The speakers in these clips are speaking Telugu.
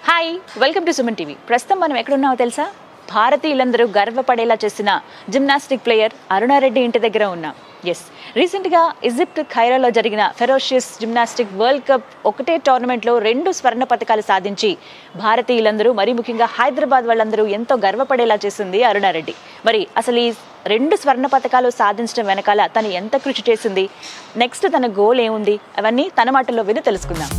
Hi welcome to Suman TV ప్రస్తుతం మనం ఎక్కడున్నామో తెలుసా భారతీయులందరూ గర్వపడేలా చేసిన జిమ్నాస్టిక్ ప్లేయర్ అరుణారెడ్డి ఇంటి దగ్గర ఉన్నాం ఎస్ రీసెంట్గా ఈజిప్ట్ ఖైరాలో జరిగిన ఫెరోషియస్ జిమ్నాస్టిక్ వరల్డ్ కప్ ఒకటే టోర్నమెంట్లో రెండు స్వర్ణ పథకాలు సాధించి భారతీయులందరూ మరీ ముఖ్యంగా హైదరాబాద్ వాళ్ళందరూ ఎంతో గర్వపడేలా చేసింది అరుణారెడ్డి మరి అసలు ఈ రెండు స్వర్ణ పథకాలు సాధించడం వెనకాల తను ఎంత కృషి చేసింది నెక్స్ట్ తన గోల్ ఏముంది అవన్నీ తన మాటల్లో విని తెలుసుకుందాం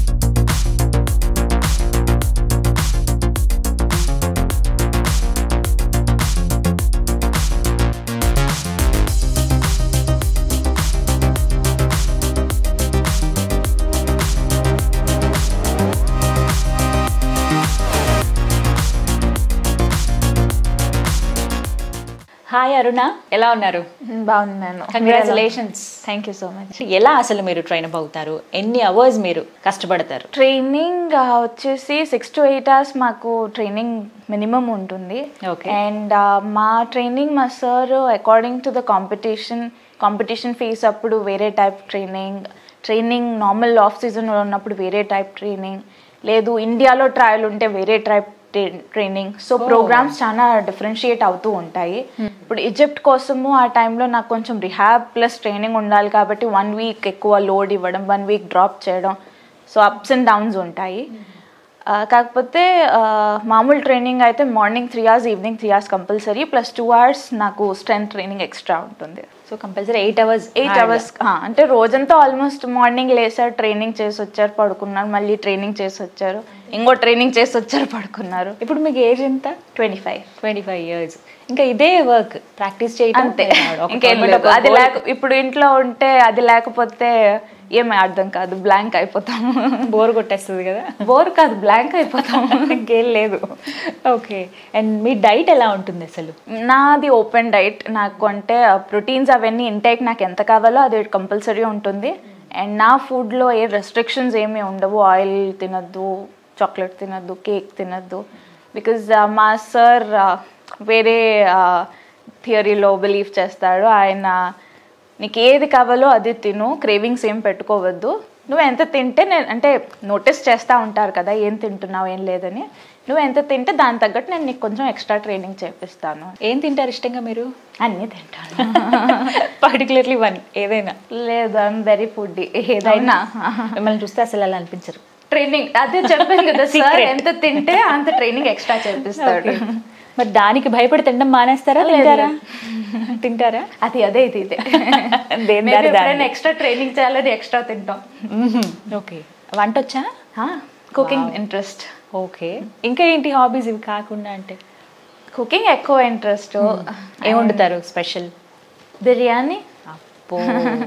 హాయ్ అరుణ ఎలా ఉన్నారు బాగున్నాను congratulations thank you so much ఎలా అసలు మీరు ట్రైన్ అప్ అవుతారు ఎన్ని అవర్స్ మీరు కష్టపడతారు ట్రైనింగ్ వచ్చేసి సిక్స్ టు ఎయిట్ అవర్స్ మాకు ట్రైనింగ్ మినిమం ఉంటుంది Okay. అండ్ మా ట్రైనింగ్ మా sir according to the competition competition face అప్పుడు వేరే type training training normal off సీజన్లో ఉన్నప్పుడు వేరే టైప్ ట్రైనింగ్ లేదు ఇండియాలో ట్రయల్ ఉంటే వేరే టైప్ ట్రైనింగ్ సో ప్రోగ్రామ్స్ చాలా డిఫరెన్షియేట్ అవుతూ ఉంటాయి ఇప్పుడు ఈజిప్ట్ కోసము ఆ టైంలో నాకు కొంచెం రిహాబ్ ప్లస్ ట్రైనింగ్ ఉండాలి కాబట్టి వన్ వీక్ ఎక్కువ లోడ్ ఇవ్వడం వన్ వీక్ డ్రాప్ చేయడం సో అప్స్ అండ్ డౌన్స్ ఉంటాయి ఆ, కాకపోతే ఆ, మామూలు ట్రైనింగ్ అయితే morning three hours evening three hours compulsory plus two hours నాకు స్ట్రెంత్ ట్రైనింగ్ ఎక్స్ట్రా ఉంటుంది so compulsory eight hours eight hours అంటే రోజంతా ఆల్మోస్ట్ మార్నింగ్ లేసారు ట్రైనింగ్ చేసి వచ్చారు పడుకున్నారు మళ్ళీ ట్రైనింగ్ చేసి వచ్చారు ఇంకో ట్రైనింగ్ చేసి వచ్చారు పడుకున్నారు ఇప్పుడు మీకు ఏజ్ ఎంత twenty five twenty five years ఇంకా ఇదే వర్క్ ప్రాక్టీస్ చేయడం అంతే ఒక ఇంకేం tournament, లేదు ఒక అది goal. లేక ఇప్పుడు ఇంట్లో ఉంటే అది లేకపోతే ఏమీ అర్థం కాదు బ్లాంక్ అయిపోతాము బోర్ కొట్టేస్తుంది కదా బోర్ కాదు బ్లాంక్ అయిపోతాము ఇంకేం లేదు ఓకే అండ్ మీ డైట్ ఎలా ఉంటుంది అసలు నాది ఓపెన్ డైట్ నాకు అంటే ప్రోటీన్స్ అవన్నీ ఇంటేక్ నాకు ఎంత కావాలో అది కంపల్సరీ ఉంటుంది అండ్ నా ఫుడ్లో ఏ రెస్ట్రిక్షన్స్ ఏమీ ఉండవు ఆయిల్ తినద్దు చాక్లెట్ తినద్దు కేక్ తినద్దు బికాజ్ మా సార్ వేరే థియరీలో బిలీవ్ చేస్తాడు ఆయన నీకు ఏది కావాలో అది తిను క్రేవింగ్స్ ఏం పెట్టుకోవద్దు నువ్వు ఎంత తింటే నేను అంటే నోటీస్ చేస్తూ ఉంటారు కదా ఏం తింటున్నావు ఏం లేదని నువ్వు ఎంత తింటే దాని తగ్గట్టు నేను నీకు కొంచెం ఎక్స్ట్రా ట్రైనింగ్ చేపిస్తాను ఏం తింటారు ఇష్టంగా మీరు అన్నీ తింటాను పర్టికులర్లీ వన్ ఏదైనా లేదు ఐఎమ్ వెరీ ఫుడ్ ఏదైనా మిమ్మల్ని చూస్తే అసలు అలా అనిపించరు ట్రైనింగ్ అదే చెప్పాను కదా సార్ Secret. ఎంత తింటే అంత ట్రైనింగ్ ఎక్స్ట్రా చేపిస్తాడు మరి దానికి భయపడి తినడం మానేస్తారా లేదు, తింటారా తింటారా అది అదే ఇది ఇదే దేని దారి దారి. ఎక్స్ట్రా ట్రైనింగ్ చేయాలని ఎక్స్ట్రా తింటాం ఓకే వంట వచ్చా కుకింగ్ ఇంట్రెస్ట్ ఓకే ఇంకా ఏంటి హాబీస్ ఇవి కాకుండా అంటే కుకింగ్ ఎక్కువ ఇంట్రెస్ట్ ఏం వండుతారు స్పెషల్ బిర్యానీ అప్పో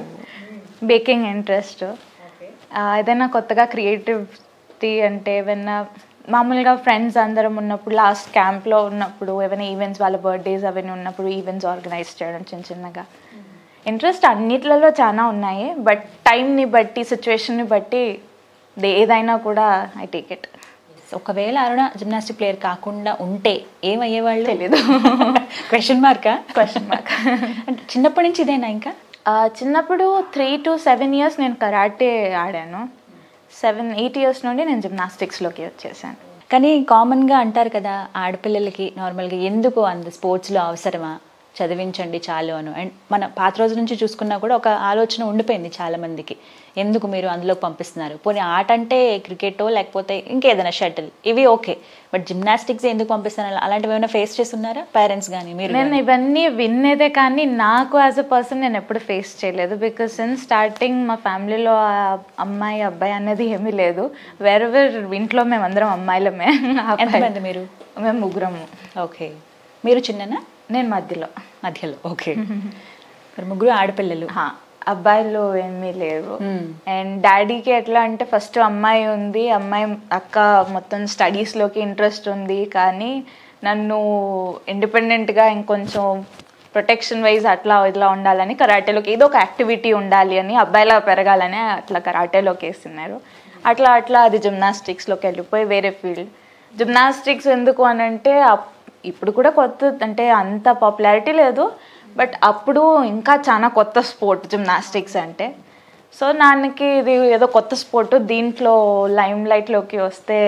బేకింగ్ ఇంట్రెస్ట్ ఏదైనా కొత్తగా క్రియేటివిటీ అంటే ఏమైనా మామూలుగా ఫ్రెండ్స్ అందరం ఉన్నప్పుడు లాస్ట్ క్యాంప్లో ఉన్నప్పుడు ఏమైనా ఈవెంట్స్ వాళ్ళ బర్త్డేస్ అవన్నీ ఉన్నప్పుడు ఈవెంట్స్ ఆర్గనైజ్ చేయడం చిన్న చిన్నగా ఇంట్రెస్ట్ అన్నిట్లలో చాలా ఉన్నాయి బట్ టైంని బట్టి సిచ్యువేషన్ని బట్టి దే- ఏదైనా కూడా ఐ టేక్ ఇట్ ఒకవేళ అరుణ జిమ్నాస్టిక్ ప్లేయర్ కాకుండా ఉంటే ఏమయ్యేవాళ్ళు తెలీదు క్వశ్చన్ మార్కా క్వశ్చన్ మార్క్ అంటే చిన్నప్పటి నుంచి ఇదేనా ఇంకా చిన్నప్పుడు త్రీ టు సెవెన్ ఇయర్స్ నేను కరాటే ఆడాను సెవెన్ ఎయిట్ ఇయర్స్ నుండి నేను జిమ్నాస్టిక్స్లోకి వచ్చేసాను కానీ కామన్గా అంటారు కదా ఆడపిల్లలకి నార్మల్గా ఎందుకు అంత స్పోర్ట్స్లో అవసరమా చదివించండి చాలు అను అండ్ మన పాత రోజుల నుంచి చూసుకున్నా కూడా ఒక ఆలోచన ఉండిపోయింది చాలా మందికి ఎందుకు మీరు అందులోకి పంపిస్తున్నారు పోనీ ఆట అంటే క్రికెటో లేకపోతే ఇంకేదైనా షటిల్ ఇవి ఓకే బట్ జిమ్నాస్టిక్స్ ఎందుకు పంపిస్తున్నారు అలాంటివి ఏమైనా ఫేస్ చేస్తున్నారా పేరెంట్స్ కానీ మీరు నేను ఇవన్నీ విన్నేదే కానీ నాకు యాజ్ అ పర్సన్ నేను ఎప్పుడు ఫేస్ చేయలేదు బికాస్ సిన్స్ స్టార్టింగ్ మా ఫ్యామిలీలో ఆ అమ్మాయి అబ్బాయి అనేది ఏమీ లేదు వేరే వేరే ఇంట్లో మేమందరం అమ్మాయిలమే అబ్బాయి- ఎంతమంది మీరు మేము ముగ్గురము ఓకే మీరు చిన్ననా నేను మధ్యలో మధ్యలో ఓకే మరి ముగ్గురు ఆడపిల్లలు హా, అబ్బాయిలు ఏమీ లేరు Hmm. అండ్ డాడీకి ఎట్లా అంటే ఫస్ట్ అమ్మాయి ఉంది అమ్మాయి అక్క మొత్తం స్టడీస్లోకి ఇంట్రెస్ట్ ఉంది కానీ నన్ను ఇండిపెండెంట్గా ఇంకొంచెం ప్రొటెక్షన్ వైజ్ అట్లా ఇట్లా ఉండాలని కరాటేలోకి ఏదో ఒక యాక్టివిటీ ఉండాలి అని అబ్బాయిలా పెరగాలని అట్లా కరాటేలోకి వేస్తున్నారు అట్లా అట్లా అది జిమ్నాస్టిక్స్లోకి వెళ్ళిపోయి వేరే ఫీల్డ్ జిమ్నాస్టిక్స్ ఎందుకు అని అంటే అప్- ఇప్పుడు కూడా కొత్త అంటే అంత పాపులారిటీ లేదు బట్ అప్పుడు ఇంకా చాలా కొత్త స్పోర్ట్ జిమ్నాస్టిక్స్ అంటే సో నాన్నకి ఇది ఏదో కొత్త స్పోర్ట్ దీంట్లో లైమ్ లైట్లోకి వస్తే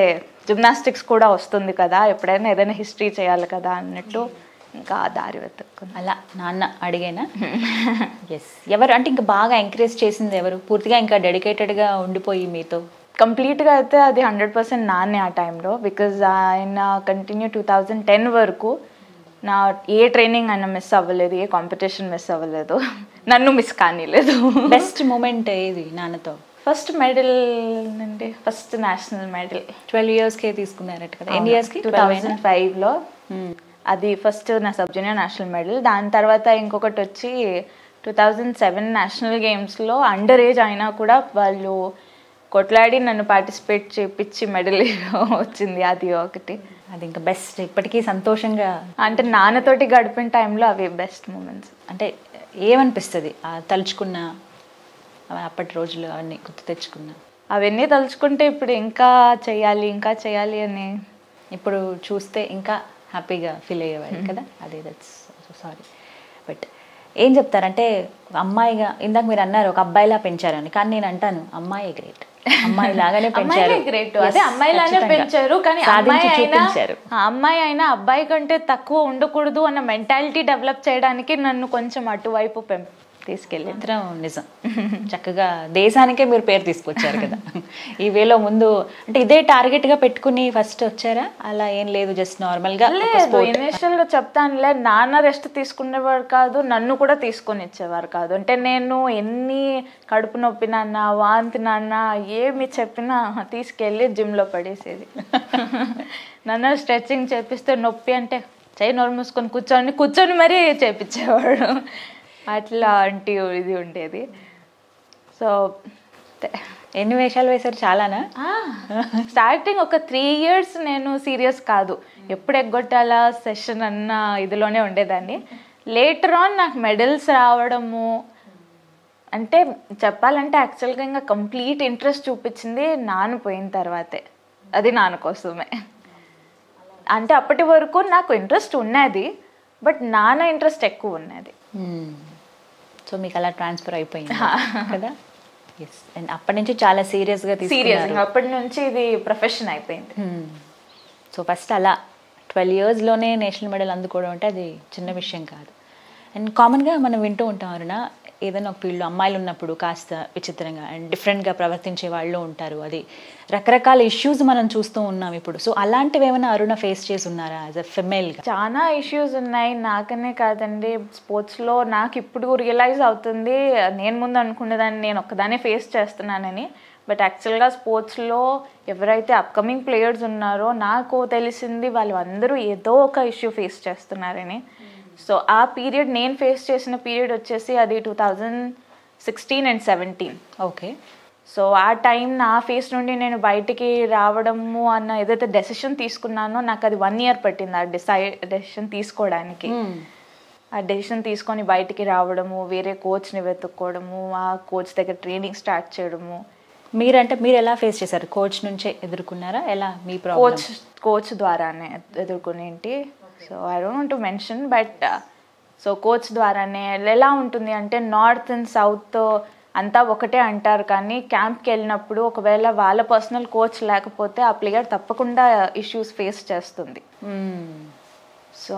జిమ్నాస్టిక్స్ కూడా వస్తుంది కదా ఎప్పుడైనా ఏదైనా హిస్టరీ చేయాలి కదా అన్నట్టు ఇంకా ఆ దారి వెతుక్కున్నాను అలా నాన్న అడిగేనా ఎస్ ఎవరు అంటే ఇంకా బాగా ఎంకరేజ్ చేసింది ఎవరు పూర్తిగా ఇంకా డెడికేటెడ్గా ఉండిపోయి మీతో కంప్లీట్గా అయితే అది హండ్రెడ్ పర్సెంట్ నాన్నే ఆ టైంలో బికాజ్ ఆయన కంటిన్యూ టూ థౌజండ్ టెన్ వరకు నా ఏ ట్రైనింగ్ ఆయన మిస్ అవ్వలేదు ఏ కాంపిటీషన్ మిస్ అవ్వలేదు నన్ను మిస్ కానీలేదు బెస్ట్ మూమెంట్ ఏది నాన్నతో ఫస్ట్ మెడల్ అండి ఫస్ట్ నేషనల్ మెడల్ ట్వెల్వ్ ఇయర్స్కే తీసుకున్నారట కదా ఎన్ని ఇయర్స్కి టూ థౌజండ్ ఫైవ్లో అది ఫస్ట్ నా సబ్ జూనియర్ నేషనల్ మెడల్ దాని తర్వాత ఇంకొకటి వచ్చి టూ థౌజండ్ సెవెన్ నేషనల్ గేమ్స్లో అండర్ ఏజ్ అయినా కూడా వాళ్ళు కొట్లాడి నన్ను పార్టిసిపేట్ చేపించి మెడల్ వచ్చింది అది ఒకటి అది ఇంకా బెస్ట్ ఇప్పటికీ సంతోషంగా అంటే నాన్నతోటి గడిపిన టైంలో అవి బెస్ట్ మూమెంట్స్ అంటే ఏమనిపిస్తుంది ఆ తలుచుకున్న ఆ అప్పటి రోజులు అవన్నీ గుర్తు తెచ్చుకున్న అవన్నీ తలుచుకుంటే ఇప్పుడు ఇంకా చేయాలి ఇంకా చేయాలి అని ఇప్పుడు చూస్తే ఇంకా హ్యాపీగా ఫీల్ అయ్యేవాడు కదా అదే దట్స్ సారీ బట్ ఏం చెప్తారంటే అమ్మాయిగా ఇందాక మీరు అన్నారు ఒక అబ్బాయిలా పెంచారని కానీ నేను అంటాను అమ్మాయి గ్రేట్ అమ్మాయి లాగానే పెంచారు అమ్మాయి గ్రేట్ అదే Yes, అమ్మాయిలానే ఖచ్చితంగా. పెంచారు కానీ సాధించి అమ్మాయి అయినా చూపించారు ఆ అమ్మాయి అయినా అబ్బాయి కంటే తక్కువ ఉండకూడదు అన్న మెంటాలిటీ డెవలప్ చేయడానికి నన్ను కొంచెం అటువైపు పెం తీసుకెళ్ళింది మాత్రం నిజం చక్కగా దేశానికే మీరు పేరు తీసుకొచ్చారు కదా ఈ వేలో ముందు అంటే ఇదే టార్గెట్ గా పెట్టుకుని ఫస్ట్ వచ్చారా అలా ఏం లేదు జస్ట్ నార్మల్ గా ఒక లేదు sport. ఇనిషియల్ గా చెప్తానులే నాన్న రెస్ట్ తీసుకునేవాడు కాదు నన్ను కూడా తీసుకొని ఇచ్చేవారు కాదు అంటే నేను ఎన్ని కడుపు నొప్పి నాన్న వాంతి నాన్న ఏమి చెప్పినా తీసుకెళ్ళి gym లో పడేసేది నన్ను స్ట్రెచ్చింగ్ చేపిస్తే నొప్పి అంటే చేయి నోరు మూసుకొని కూర్చొని కూర్చొని మరీ చేపించేవాడు అట్లా అంటే ఇది ఉండేది సో ఎన్ని వేషాలు వేశారు చాలానా స్టార్టింగ్ ఒక త్రీ ఇయర్స్ నేను సీరియస్ కాదు ఎప్పుడు ఎగ్గొట్టాలా సెషన్ అన్న ఇదిలోనే ఉండేదాన్ని లేటర్ ఆన్ నాకు మెడల్స్ రావడము అంటే చెప్పాలంటే యాక్చువల్గా ఇంకా కంప్లీట్ ఇంట్రెస్ట్ చూపించింది నాన్న పోయిన తర్వాతే అది నాన్న కోసమే అంటే అప్పటి వరకు నాకు ఇంట్రెస్ట్ ఉన్నది బట్ నాన్న ఇంట్రెస్ట్ ఎక్కువ ఉన్నది సో మీకు అలా ట్రాన్స్ఫర్ అయిపోయింది కదా ఎస్ అండ్ అప్పటి నుంచి చాలా సీరియస్ గా సీరియస్ తీసుకున్నారు అప్పటి నుంచి ఇది ప్రొఫెషన్ అయిపోయింది సో ఫస్ట్ అలా ట్వెల్వ్ ఇయర్స్లోనే నేషనల్ మెడల్ అందుకోవడం అంటే అది చిన్న విషయం కాదు అండ్ కామన్గా మనం వింటూ ఉంటాం అరుణ ఏదైనా ఒక ఫీల్డ్లో అమ్మాయిలు ఉన్నప్పుడు కాస్త విచిత్రంగా అండ్ డిఫరెంట్గా ప్రవర్తించే వాళ్ళు ఉంటారు అది రకరకాల ఇష్యూస్ మనం చూస్తూ ఉన్నాం ఇప్పుడు సో అలాంటివి ఏమైనా అరుణ ఫేస్ చేసి ఉన్నారా యాజ్ అ ఫిమేల్గా చాలా ఇష్యూస్ ఉన్నాయి నాకనే కాదండి స్పోర్ట్స్లో నాకు ఇప్పుడు రియలైజ్ అవుతుంది నేను ముందు అనుకునేదాన్ని నేను ఒక్కదానే ఫేస్ చేస్తున్నానని బట్ యాక్చువల్గా స్పోర్ట్స్లో ఎవరైతే అప్కమింగ్ ప్లేయర్స్ ఉన్నారో నాకు తెలిసింది వాళ్ళు అందరూ ఏదో ఒక ఇష్యూ ఫేస్ చేస్తున్నారని సో ఆ పీరియడ్ నేను ఫేస్ చేసిన పీరియడ్ వచ్చేసి అది two thousand sixteen and seventeen okay so ఆ టైం నా ఫేస్ నుండి నేను బయటికి రావడము అన్న ఏదైతే డెసిషన్ తీసుకున్నానో నాకు అది వన్ ఇయర్ పట్టింది ఆ డిసైడ్ డెసిషన్ తీసుకోవడానికి ఆ డెసిషన్ తీసుకొని బయటికి రావడము వేరే కోచ్ని వెతుక్కోవడము ఆ కోచ్ దగ్గర ట్రైనింగ్ స్టార్ట్ చేయడము మీరంటే మీరు ఎలా ఫేస్ చేశారు కోచ్ నుంచే ఎదుర్కొన్నారా ఎలా మీ ప్రాబ్లమ్ కోచ్ కోచ్ ద్వారానే ఎదుర్కొనేంటి so I don't to mention but so coach ద్వారానే ఎలా ఉంటుంది అంటే నార్త్ అండ్ సౌత్ అంతా ఒకటే అంటారు కానీ క్యాంప్కి వెళ్ళినప్పుడు ఒకవేళ వాళ్ళ పర్సనల్ కోచ్ లేకపోతే ఆ ప్లేయర్ తప్పకుండా ఇష్యూస్ ఫేస్ చేస్తుంది సో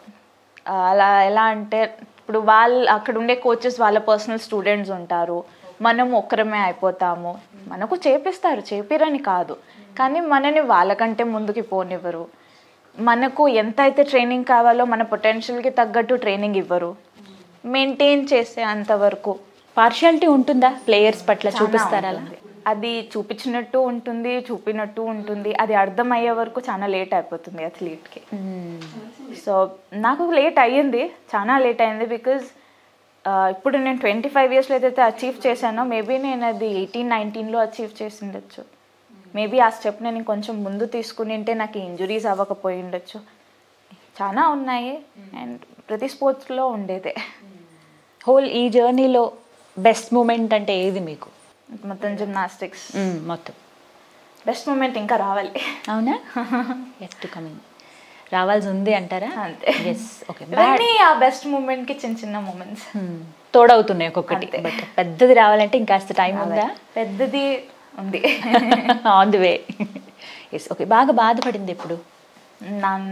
అలా ఎలా అంటే ఇప్పుడు వాళ్ళు అక్కడ ఉండే కోచెస్ వాళ్ళ పర్సనల్ స్టూడెంట్స్ ఉంటారు మనం ఒక్కరమే అయిపోతాము మనకు చేపిస్తారు చేపిరని కాదు కానీ మనని వాళ్ళకంటే ముందుకి పోనివ్వరు మనకు ఎంత అయితే ట్రైనింగ్ కావాలో మన పొటెన్షియల్కి తగ్గట్టు ట్రైనింగ్ ఇవ్వరు మెయింటైన్ చేసే అంతవరకు పార్షియాలిటీ ఉంటుందా ప్లేయర్స్ పట్ల చాలా చూపిస్తారా అలా ఉంటుంది. అది చూపించినట్టు ఉంటుంది చూపినట్టు ఉంటుంది అది అర్థమయ్యే వరకు చాలా లేట్ అయిపోతుంది అథ్లీట్కి సో నాకు లేట్ అయ్యింది చాలా లేట్ అయింది బికాజ్ ఇప్పుడు నేను ట్వంటీ ఫైవ్ ఇయర్స్లో ఏదైతే అచీవ్ చేశానో మేబీ నేను అది ఎయిటీన్ నైన్టీన్లో అచీవ్ చేసి ఉండొచ్చు మేబీ ఆ స్టెప్ నేను కొంచెం ముందు తీసుకుని ఉంటే నాకు ఇంజురీస్ అవ్వకపోయి ఉండొచ్చు చాలా ఉన్నాయి అండ్ ప్రతి స్పోర్ట్స్లో ఉండేదే హోల్ ఈ జర్నీలో బెస్ట్ మూమెంట్ అంటే ఏది మీకు మొత్తం జిమ్నాస్టిక్స్ మొత్తం బెస్ట్ మూమెంట్ ఇంకా రావాలి అవునా ఎట్ టు కమింగ్ రావాల్సి ఉంది అంటారా అంతే. ఎస్ ఓకే ఇవన్నీ ఆ బెస్ట్ మూమెంట్ కి చిన్న చిన్న మూమెంట్స్ తోడవుతున్నాయి ఒక్కొక్కటి అంతే. బట్ పెద్దది రావాలంటే ఇంకాస్త టైం ఉందా పెద్దది ఉంది on the way yes okay బాగా బాధపడింది ఎప్పుడు నాన్న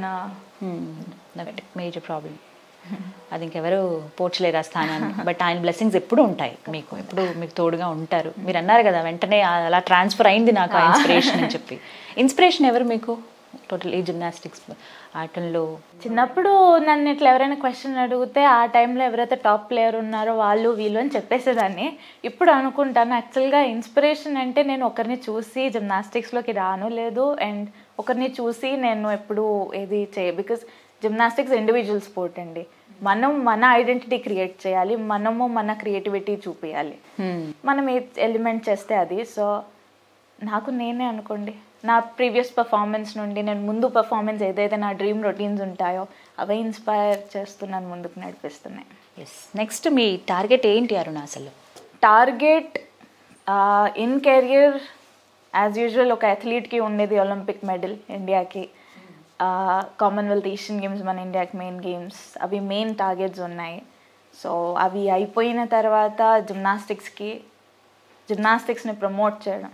మేజర్ ప్రాబ్లం అది ఇంకెవరు పోర్చలేరు ఆ స్థానాన్ని బట్ ఆయన బ్లెస్సింగ్స్ ఎప్పుడు ఉంటాయి మీకు ఎప్పుడు మీకు తోడుగా ఉంటారు మీరు అన్నారు కదా వెంటనే అలా ట్రాన్స్ఫర్ అయింది నాకు ఆ ఇన్స్పిరేషన్ అని చెప్పి ఇన్స్పిరేషన్ ఎవరు మీకు టోటల్ ఈ జిమ్నాస్టిక్స్ ఆటల్లో చిన్నప్పుడు నన్ను ఇట్లా ఎవరైనా క్వశ్చన్ అడిగితే ఆ టైంలో ఎవరైతే టాప్ ప్లేయర్ ఉన్నారో వాళ్ళు వీళ్ళు అని చెప్పేసేదాన్ని ఇప్పుడు అనుకుంటాను యాక్చువల్గా ఇన్స్పిరేషన్ అంటే నేను ఒకరిని చూసి జిమ్నాస్టిక్స్లోకి రాను లేదు అండ్ ఒకరిని చూసి నేను ఎప్పుడు ఏది చేయ బికాస్ జిమ్నాస్టిక్స్ ఇండివిజువల్ స్పోర్ట్ అండి మనం మన ఐడెంటిటీ క్రియేట్ చేయాలి మనము మన క్రియేటివిటీ చూపించాలి మనం ఏ ఎలిమెంట్ చేస్తే అది సో నాకు నేనే అనుకోండి నా ప్రీవియస్ పర్ఫార్మెన్స్ నుండి నేను ముందు పర్ఫార్మెన్స్ ఏదైతే నా డ్రీమ్ రొటీన్స్ ఉంటాయో అవే ఇన్స్పైర్ చేస్తున్నాను ముందుకు నడిపిస్తున్నాయి ఎస్ నెక్స్ట్ మీ టార్గెట్ ఏంటి అరుణ అసలు target in career as usual ఒక అథ్లీట్కి ఉండేది ఒలింపిక్ మెడల్ ఇండియాకి కామన్వెల్త్ ఏషియన్ గేమ్స్ మన ఇండియాకి మెయిన్ గేమ్స్ అవి మెయిన్ టార్గెట్స్ ఉన్నాయి సో అవి అయిపోయిన తర్వాత జిమ్నాస్టిక్స్కి జిమ్నాస్టిక్స్ని ప్రమోట్ చేయడం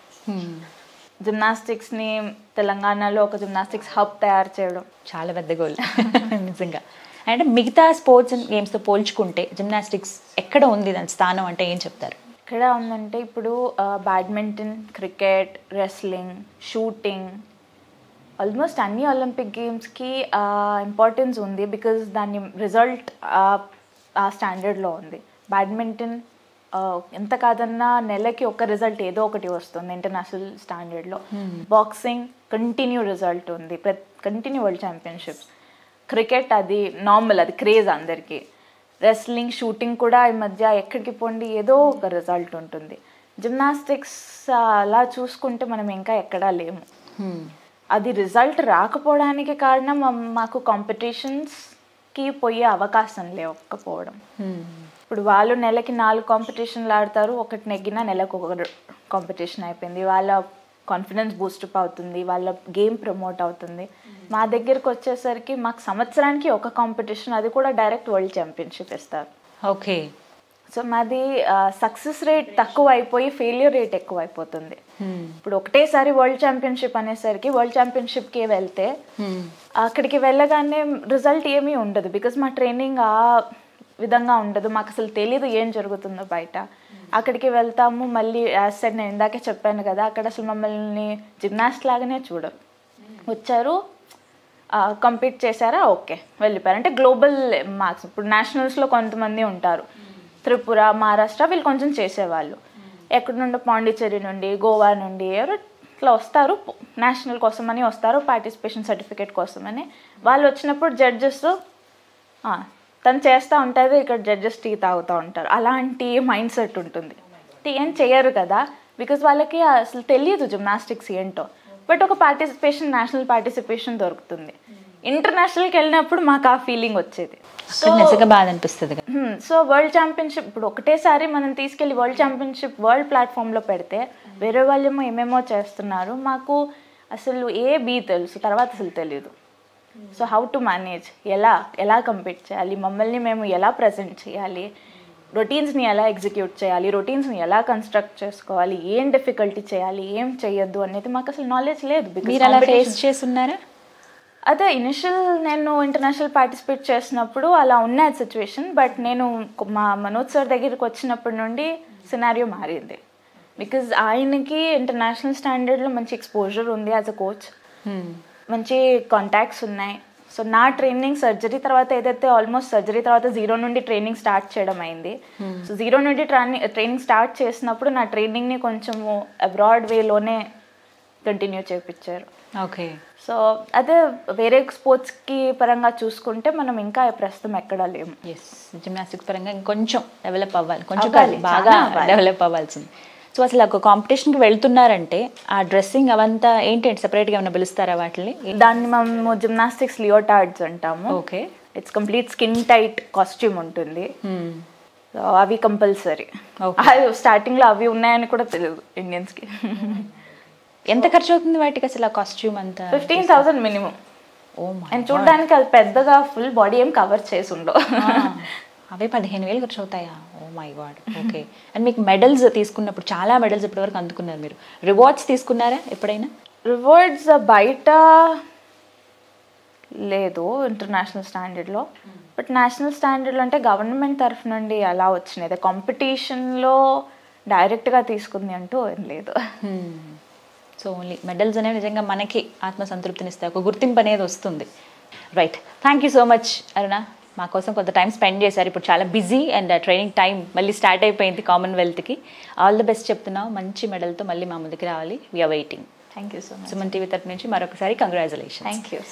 జిమ్నాస్టిక్స్ని తెలంగాణలో ఒక జిమ్నాస్టిక్స్ హబ్ తయారు చేయడం చాలా పెద్ద గోల్ నిజంగా అంటే మిగతా స్పోర్ట్స్ అండ్ గేమ్స్తో పోల్చుకుంటే జిమ్నాస్టిక్స్ ఎక్కడ ఉంది దాని స్థానం అంటే ఏం చెప్తారు ఇక్కడ ఉందంటే ఇప్పుడు badminton cricket wrestling shooting almost అన్ని ఒలింపిక్ గేమ్స్కి ఇంపార్టెన్స్ ఉంది బికాజ్ దాని రిజల్ట్ ఆ స్టాండర్డ్లో ఉంది బ్యాడ్మింటన్ ఎంత కాదన్నా నెలకి ఒక రిజల్ట్ ఏదో ఒకటి వస్తుంది ఇంటర్నేషనల్ స్టాండర్డ్లో బాక్సింగ్ కంటిన్యూ రిజల్ట్ ఉంది కంటిన్యూ వరల్డ్ ఛాంపియన్షిప్స్ క్రికెట్ అది నార్మల్ అది క్రేజ్ అందరికీ రెస్లింగ్ షూటింగ్ కూడా ఈ మధ్య ఎక్కడికి పోండి ఏదో ఒక రిజల్ట్ ఉంటుంది జిమ్నాస్టిక్స్ అలా చూసుకుంటే మనం ఇంకా ఎక్కడా లేము అది రిజల్ట్ రాకపోవడానికి కారణం మా- మాకు కాంపిటీషన్స్కి పోయే అవకాశం లేకపోవడం ఇప్పుడు వాళ్ళు నెలకి నాలుగు కాంపిటీషన్లు ఆడతారు ఒకటి నెగ్గినా నెలకు ఒక కాంపిటీషన్ అయిపోయింది వాళ్ళ కాన్ఫిడెన్స్ బూస్టప్ అవుతుంది వాళ్ళ గేమ్ ప్రమోట్ అవుతుంది మా దగ్గరికి వచ్చేసరికి మాకు సంవత్సరానికి ఒక కాంపిటీషన్ అది కూడా డైరెక్ట్ వరల్డ్ ఛాంపియన్షిప్ ఇస్తారు ఓకే సో మాది సక్సెస్ రేట్ తక్కువ అయిపోయి ఫెయిల్యూర్ రేట్ ఎక్కువ అయిపోతుంది ఇప్పుడు ఒకటేసారి వరల్డ్ ఛాంపియన్షిప్ అనేసరికి వరల్డ్ ఛాంపియన్షిప్కి వెళ్తే అక్కడికి వెళ్ళగానే రిజల్ట్ ఏమీ ఉండదు బికాజ్ మా ట్రైనింగ్ ఆ విధంగా ఉండదు మాకు అసలు తెలియదు ఏం జరుగుతుందో బయట అక్కడికి వెళ్తాము మళ్ళీ యాజ్ సైడ్ నేను ఇందాకే చెప్పాను కదా అక్కడ అసలు మమ్మల్ని జిమ్నాస్ట్ లాగానే చూడరు వచ్చారు కంపీట్ చేశారా ఓకే వెళ్ళిపోయారు అంటే గ్లోబల్ మార్క్స్ ఇప్పుడు నేషనల్స్లో కొంతమంది ఉంటారు త్రిపుర మహారాష్ట్ర వీళ్ళు కొంచెం చేసేవాళ్ళు ఎక్కడి నుండి పాండిచ్చేరి నుండి గోవా నుండి ఎవరు ఇట్లా వస్తారు నేషనల్ కోసమని వస్తారు పార్టిసిపేషన్ సర్టిఫికేట్ కోసమని వాళ్ళు వచ్చినప్పుడు జడ్జెస్ తను చేస్తూ ఉంటుంది ఇక్కడ జడ్జెస్ టీ తాగుతూ ఉంటారు అలాంటి మైండ్ సెట్ ఉంటుంది టీ ఏం చేయరు కదా బికాజ్ వాళ్ళకి అసలు తెలియదు జిమ్నాస్టిక్స్ ఏంటో బట్ ఒక పార్టిసిపేషన్ నేషనల్ పార్టిసిపేషన్ దొరుకుతుంది ఇంటర్నేషనల్కి వెళ్ళినప్పుడు మాకు ఆ ఫీలింగ్ వచ్చేది అక్కడ నిజంగా బాధ అనిపిస్తుంది కదా. సో వరల్డ్ ఛాంపియన్షిప్ ఇప్పుడు ఒకటేసారి మనం తీసుకెళ్ళి వరల్డ్ ఛాంపియన్షిప్ వరల్డ్ ప్లాట్ఫామ్లో పెడితే వేరే వాళ్ళేమో ఏమేమో చేస్తున్నారు మాకు అసలు ఏ బీ తెలుసు తర్వాత అసలు తెలియదు సో హౌ టు మేనేజ్ ఎలా ఎలా కంపీట్ చేయాలి మమ్మల్ని మేము ఎలా ప్రజెంట్ చేయాలి రొటీన్స్ని ఎలా ఎగ్జిక్యూట్ చేయాలి రొటీన్స్ని ఎలా కన్స్ట్రక్ట్ చేసుకోవాలి ఏం డిఫికల్టీ చేయాలి ఏం చేయొద్దు అనేది మాకు అసలు నాలెడ్జ్ లేదు because మీరు అలా competition- ఫేస్ చేస్తున్నారా అదే ఇనిషియల్ నేను ఇంటర్నేషనల్ పార్టిసిపేట్ చేసినప్పుడు అలా ఉన్నది సిచ్యువేషన్ బట్ నేను మా మనోజ్ సార్ దగ్గరికి వచ్చినప్పటి నుండి సినారియో మారింది బికాజ్ ఆయనకి ఇంటర్నేషనల్ స్టాండర్డ్లో మంచి ఎక్స్పోజర్ ఉంది యాజ్ అ కోచ్ మంచి కాంటాక్ట్స్ ఉన్నాయి సో నా ట్రైనింగ్ సర్జరీ తర్వాత ఏదైతే ఆల్మోస్ట్ సర్జరీ తర్వాత జీరో నుండి ట్రైనింగ్ స్టార్ట్ చేయడం అయింది సో జీరో నుండి ట్రైనింగ్ ట్రైనింగ్ స్టార్ట్ చేసినప్పుడు నా ట్రైనింగ్ని కొంచెము అబ్రాడ్ వేలోనే కంటిన్యూ చేయించారు ఓకే సో అదే వేరే స్పోర్ట్స్కి పరంగా చూసుకుంటే మనం ఇంకా ప్రస్తుతం ఎక్కడా లేము ఎస్ జిమ్నాస్టిక్స్ పరంగా ఇంకొంచెం డెవలప్ అవ్వాలి కొంచెం అవ్వాలి, కాదు, బాగా చాలా అవ్వాలి. డెవలప్ అవ్వాల్సింది సో అసలు ఒక కాంపిటీషన్కి వెళ్తున్నారంటే ఆ డ్రెస్సింగ్ అవంతా ఏంటి సెపరేట్గా ఏమైనా పిలుస్తారా వాటిని దాన్ని మేము జిమ్నాస్టిక్స్ లియోటార్డ్స్ అంటాము okay it's complete skin tight costume ఉంటుంది సో అవి కంపల్సరీ Okay. అవి స్టార్టింగ్లో అవి ఉన్నాయని కూడా తెలియదు ఇండియన్స్కి ఎంత ఖర్చు అవుతుంది వాటికి అసలు ఆ కాస్ట్యూమ్ అంతా fifteen thousand minimum oh my and చూడడానికి అది పెద్దగా ఫుల్ బాడీ ఏం కవర్ చేసి ఉండవు అవే పదిహేను వేలు ఖర్చు అవుతాయా oh my god okay and మీకు మెడల్స్ తీసుకున్నప్పుడు చాలా మెడల్స్ ఇప్పటివరకు అందుకున్నారు మీరు రివార్డ్స్ తీసుకున్నారా ఎప్పుడైనా రివార్డ్స్ బయట లేదు ఇంటర్నేషనల్ స్టాండర్డ్లో బట్ నేషనల్ స్టాండర్డ్లో అంటే గవర్నమెంట్ తరఫు నుండి అలా వచ్చినాయి కాంపిటీషన్లో డైరెక్ట్గా తీసుకుంది అంటూ ఏం లేదు సో ఓన్లీ మెడల్స్ అనేవి నిజంగా మనకి ఆత్మసంతృప్తినిస్తాయి ఒక గుర్తింపు అనేది వస్తుంది right thank you so much Aruna మా కోసం కొంత టైం స్పెండ్ చేశారు ఇప్పుడు చాలా బిజీ అండ్ ట్రైనింగ్ టైం మళ్ళీ స్టార్ట్ అయిపోయింది కామన్వెల్త్కి ఆల్ ది బెస్ట్ చెప్తున్నావు మంచి మెడల్తో మళ్ళీ మా ముందుకు రావాలి we're waiting thank you so much Suman TV తరపు నుంచి మరొకసారి కంగ్రాచులేషన్ థ్యాంక్ యూ